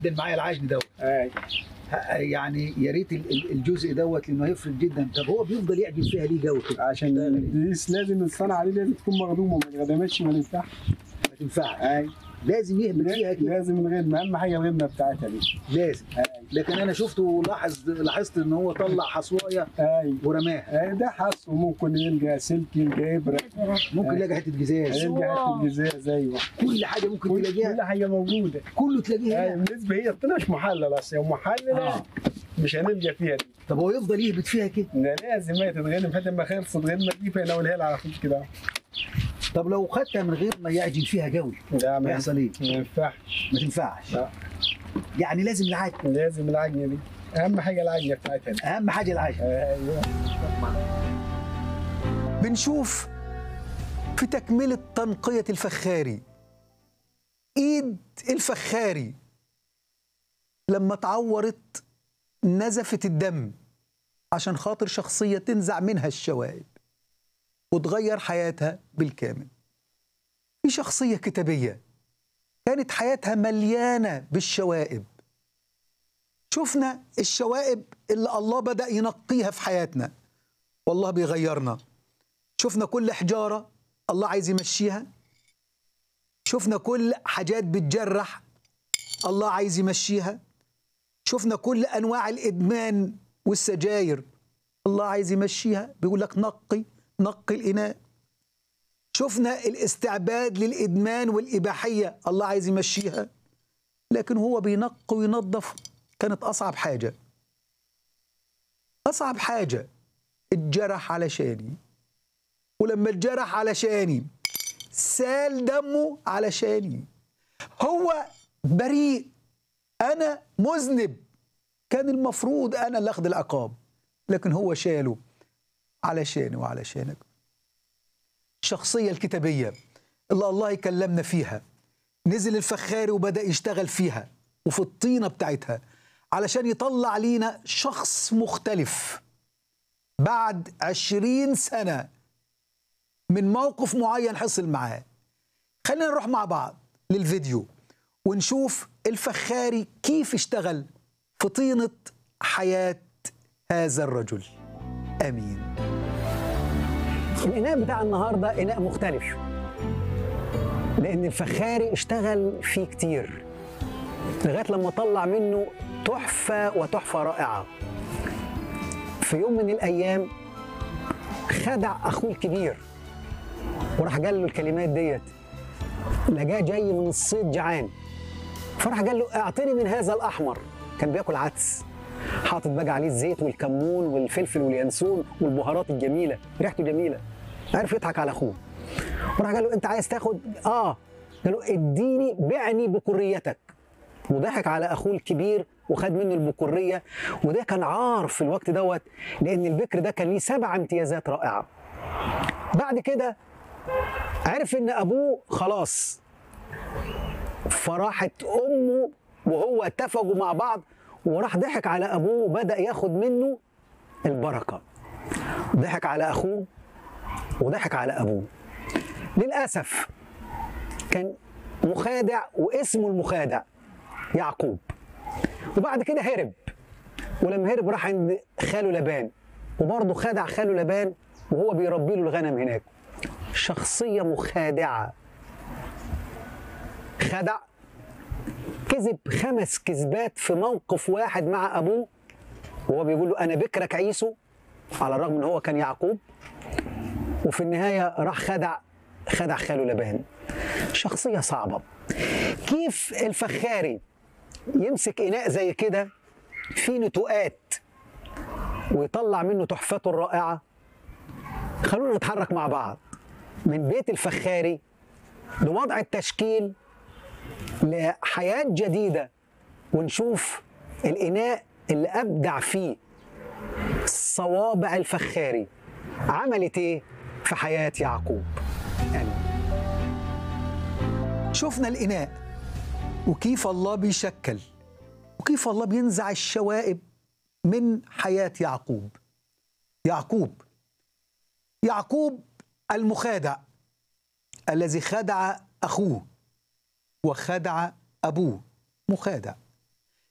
جدا معايا العجن دوت اي ه- يعني يا ريت ال- ال- الجزء دوت لانه هيفرق جدا طب هو بيفضل يعجن فيها ليه جو كده عشان دي لازم الصنعه دي لازم تكون مخدومه ما تخدمتش ما ينفعش ما تنفعش اي لازم يهبط فيها كده لازم الغدمه اهم حاجه الغدمه بتاعتها دي لازم اي لكن انا شفته لاحظ لاحظت ان هو طلع حصوايه اي ورماها اي ده حص وممكن يلقى سلك يلقى ابره ممكن يلاقي حته جزاز يلقى حته جزاز ايوه كل حاجه ممكن كل تلاقيها كل حاجه موجوده كله تلاقيها اي هنا. بالنسبه هي طلعش محلل اصلا لو محلله آه. مش هنلقى فيها دي طب هو يفضل يهبط فيها كده ده لازم هي تتغنم حتى ما خلصت غنمه دي فيناولها لها على طول كده طب لو خدتها من غير ما يعجن فيها جوي ده ما يحصل ايه؟ ما ينفعش ما تنفعش لا. يعني لازم العجن لازم العجنه دي اهم حاجه العجنه بتاعتها دي اهم حاجه العجن ايوه بنشوف في تكملة تنقية الفخاري ايد الفخاري لما اتعورت نزفت الدم عشان خاطر شخصية تنزع منها الشوائب وتغير حياتها بالكامل في شخصية كتابية كانت حياتها مليانة بالشوائب شفنا الشوائب اللي الله بدأ ينقيها في حياتنا والله بيغيرنا شفنا كل حجارة الله عايز يمشيها شفنا كل حاجات بتجرح الله عايز يمشيها شفنا كل أنواع الإدمان والسجاير الله عايز يمشيها بيقول لك نقي نقي الإناء شفنا الاستعباد للإدمان والإباحية الله عايز يمشيها لكن هو بينقي وينظف كانت أصعب حاجة أصعب حاجة اتجرح علشاني ولما اتجرح علشاني سال دمه علشاني هو بريء انا مذنب كان المفروض انا اللي اخد العقاب لكن هو شاله علشاني وعلشانك الشخصية الكتابية اللي الله يكلمنا فيها نزل الفخاري وبدأ يشتغل فيها وفي الطينة بتاعتها علشان يطلع لينا شخص مختلف بعد عشرين سنة من موقف معين حصل معاه خلينا نروح مع بعض للفيديو ونشوف الفخاري كيف اشتغل في طينة حياة هذا الرجل امين الإناء بتاع النهاردة إناء مختلف لأن الفخاري اشتغل فيه كتير لغاية لما طلع منه تحفة وتحفة رائعة في يوم من الأيام خدع أخوه الكبير وراح قال له الكلمات ديت لقاه جاي من الصيد جعان فراح قال له اعطني من هذا الأحمر كان بياكل عدس حاطط بقى عليه الزيت والكمون والفلفل واليانسون والبهارات الجميله ريحته جميله عرف يضحك على اخوه وراح قال له انت عايز تاخد اه قال له اديني بعني بكريتك وضحك على اخوه الكبير وخد منه البكريه وده كان عار في الوقت دوت لان البكر ده كان ليه سبع امتيازات رائعه بعد كده عرف ان ابوه خلاص فراحت امه وهو اتفقوا مع بعض وراح ضحك على ابوه وبدا ياخد منه البركه ضحك على اخوه وضحك على ابوه للاسف كان مخادع واسمه المخادع يعقوب وبعد كده هرب ولما هرب راح عند خاله لبان وبرضه خدع خاله لبان وهو بيربي له الغنم هناك شخصيه مخادعه خدع كذب خمس كذبات في موقف واحد مع ابوه وهو بيقول له انا بكرك عيسو على الرغم ان هو كان يعقوب وفي النهايه راح خدع خدع خاله لبان شخصيه صعبه كيف الفخاري يمسك اناء زي كده فيه نتوءات ويطلع منه تحفته الرائعه خلونا نتحرك مع بعض من بيت الفخاري لوضع التشكيل لحياة جديدة ونشوف الإناء اللي أبدع فيه صوابع الفخاري عملت إيه في حياة يعقوب يعني شفنا الإناء وكيف الله بيشكل وكيف الله بينزع الشوائب من حياة يعقوب يعقوب يعقوب المخادع الذي خدع أخوه وخدع أبوه مخادع